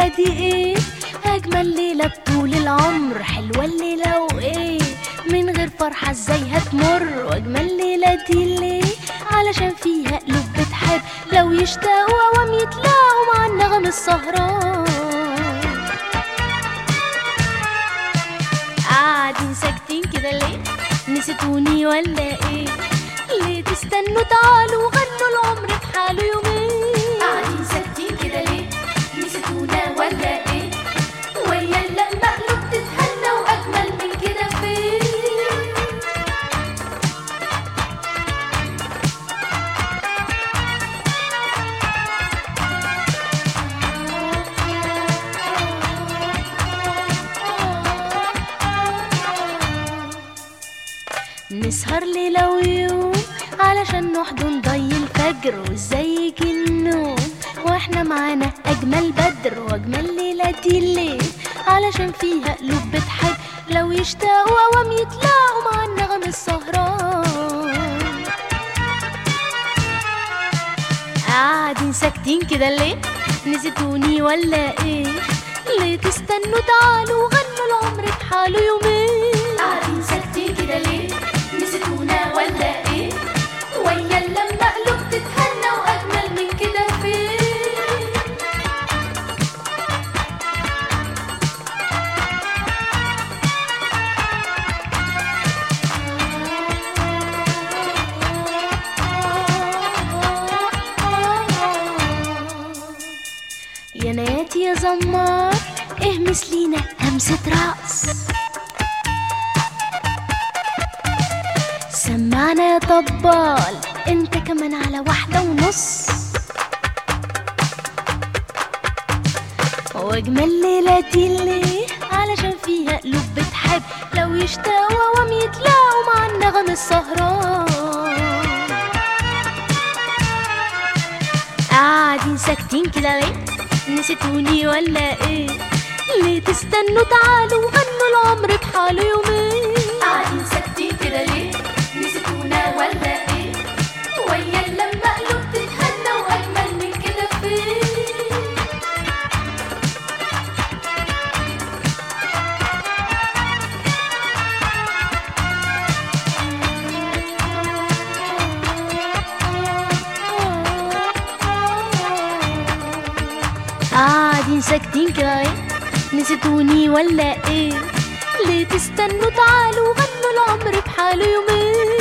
دي ايه اجمل ليله بطول العمر حلوه الليله وايه من غير فرحه ازاي هتمر واجمل ليله دي ليه علشان فيها قلوب بتحب لو يشتاقوا اوام يتلاقوا مع النغم السهران قاعدين ساكتين كده ليه نسيتوني ولا ايه ليه تستنوا تعالوا غنوا العمر بحاله يومين قاعدين ساكتين كده ليه نسيتونا ولا ايه ويا لا المقلوب تتهنى واجمل من كده فين نسهر ليلة ويوم علشان نحضن ضي الفجر وازاي يجي النوم واحنا معانا اجمل بدر واجمل ليلة دي الليل علشان فيها قلوب بتحب لو يشتاقوا اوام يتلاقوا مع النغم السهران قاعدين ساكتين كده ليه نسيتوني ولا ايه ليه تستنوا تعالوا غنوا العمر بحاله يومين قاعدين ساكتين كده ليه نسيتونا ولا ايه ويا لا المقلوب تتهنى واجمل من كده فين يا نيات يا زمار اهمس لينا همسة رأس سمعنا يا طبال انت كمان على واحدة ونص واجمل ليلة دي ليه علشان فيها قلوب بتحب لو يشتاقوا اوام يتلاقوا مع النغم السهران قاعدين ساكتين كده ليه نسيتوني ولا ايه ليه تستنوا تعالوا غنوا العمر بحاله يومين قاعدين ساكتين كده ليه نسيتونا ولا ايه ويا لا المقلوب تتهنى واجمل من كده فين قاعدين ساكتين كده ايه نسيتوني ولا ايه ليه تستنوا تعالوا غنوا العمر بحاله يومين